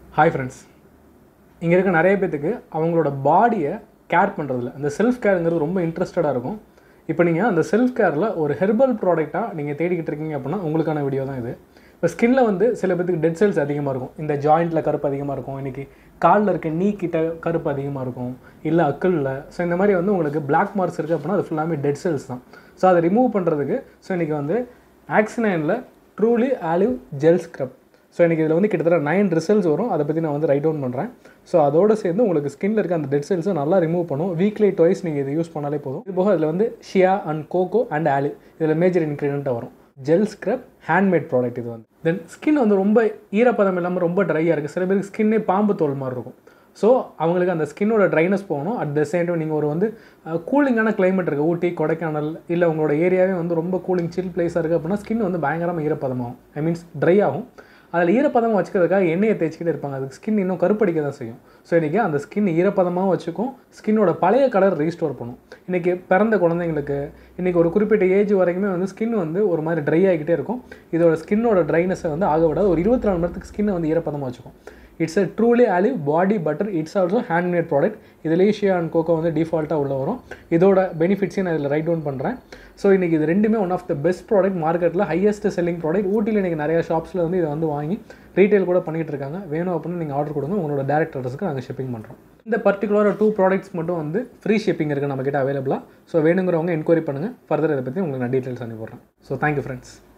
hi friends இங்கே இருக்க நிறைய பேத்துக்கு அவங்களோட பாடியை கேர் பண்ணுறதுல அந்த செல்ஃப் கேருங்கிறது ரொம்ப இன்ட்ரெஸ்டடாக இருக்கும் இப்போ நீங்கள் அந்த செல்ஃப் கேரில் ஒரு ஹெர்பல் ப்ராடக்ட்டாக நீங்கள் தேடிக்கிட்டு இருக்கீங்க அப்படின்னா உங்களுக்கான வீடியோ தான் இது இப்போ ஸ்கின்ல வந்து சில பேத்துக்கு டெட் செல்ஸ் அதிகமாக இருக்கும் இந்த ஜாயிண்ட்டில் கருப்பு அதிகமாக இருக்கும் இன்றைக்கி காலில் இருக்க நீ கிட்ட கருப்பு அதிகமாக இருக்கும் இல்லை அக்கலில் ஸோ இந்த மாதிரி வந்து உங்களுக்கு பிளாக் மார்க்ஸ் இருக்குது அப்படின்னா அது ஃபுல்லாமே டெட் செல்ஸ் தான் ஸோ அதை ரிமூவ் பண்ணுறதுக்கு ஸோ இன்றைக்கி வந்து ஆக்சினைனில் Truly olive gel scrub so எனக்கு இதில் வந்து கிட்டத்தட்ட நைன் ரிசல்ட்ஸ் வரும் அதை பற்றி நான் வந்து ரைட் டவுன் பண்ணுறேன் ஸோ அதோடு சேர்ந்து உங்களுக்கு ஸ்கின்ல இருக்க அந்த டெட் செல்ஸை நல்லா ரிமூவ் பண்ணும் வீக்லி டுவைஸ் நீங்கள் இதை யூஸ் பண்ணாலே போதும் இது போக இதில் வந்து shea and cocoa and olive இதில் மேஜர் இன்க்ரீடியண்ட்டாக வரும் ஜெல் ஸ்க்ரப் ஹேண்ட்மேட் ப்ராடக்ட் இது வந்து தென் ஸ்கின் வந்து ரொம்ப ஈரப்பதம் இல்லாமல் ரொம்ப ட்ரையாக இருக்குது சில பேருக்கு ஸ்கின்னே பாம்பு தோல் மாதிரி இருக்கும் ஸோ அவங்களுக்கு அந்த ஸ்கின்னோட ட்ரைனஸ் போகணும் அட் த சேம் டைம் நீங்கள் ஒரு வந்து கூலிங்கான கிளைமேட் இருக்குது ஊட்டி கொடைக்கானல் இல்லை உங்களோட ஏரியாவே வந்து ரொம்ப கூலிங் சில் பிளேஸாக இருக்குது அப்படின்னா ஸ்கின் வந்து பயங்கரமாக ஈரப்பதமாகும் ஐ மீன்ஸ் ட்ரை ஆகும் அதில் ஈரப்பதமாக வச்சுக்கிறதுக்காக எண்ணெயை தேய்ச்சிக்கிட்டே இருப்பாங்க அதுக்கு ஸ்கின் இன்னும் கருப்படிக்க தான் செய்யும் ஸோ இன்றைக்கி அந்த ஸ்கின் ஈரப்பதமாகவும் வச்சுக்கும் ஸ்கின்னோட பழைய கலர் ரீஸ்டோர் பண்ணும் இன்றைக்கி பிறந்த குழந்தைங்களுக்கு இன்றைக்கி ஒரு குறிப்பிட்ட ஏஜ் வரைக்குமே வந்து ஸ்கின் வந்து ஒரு மாதிரி ட்ரை ஆகிக்கிட்டே இருக்கும் இதோட ஸ்கின்னோட ட்ரைனஸை வந்து ஆக விடாது ஒரு இருபத்தி நாலு மணி நேரத்துக்கு ஸ்கின்னை வந்து ஈரப்பதமாக வச்சுக்கும் it's a Truly olive body butter it's also handmade product இதில் ஷியா அண்ட் கோகோ வந்து டிஃபால்ட்டாக உள்ள வரும் இதோட பெனிஃபிட்ஸையும் நான் இதில் ரைட் டவுன் பண்ணுறேன் ஸோ இன்றைக்கி இது ரெண்டுமே one of the best product மார்க்கெட்டில் ஹையஸ்ட் செல்லிங் ப்ராடக்ட் ஊட்டியில் இன்றைக்கி நிறைய ஷாப்ஸில் வந்து இதை வந்து வாங்கி ரீட்டைல் கூட பண்ணிகிட்டு இருக்காங்க வேணும் அப்படின்னு நீங்கள் ஆர்டர் கொடுங்க உங்களோட டேரக்ட் அட்ரஸ்க்கு நாங்கள் ஷிப்பிங் பண்ணுறோம் இந்த பர்டிகுலராக டூ ப்ராடக்ட்ஸ் மட்டும் வந்து ஃப்ரீ ஷிப்பிங் இருக்குது நம்மக்கிட்ட அவைலபிளாக ஸோ வேணுங்கிறவங்க என்கொயரி பண்ணுங்கள் ஃபர்தர் இதை பற்றி உங்களுக்கு நான் டீட்டெயில்ஸ் அனுப்பிடுறேன் ஸோ தேங்க்யூ ஃப்ரெண்ட்ஸ்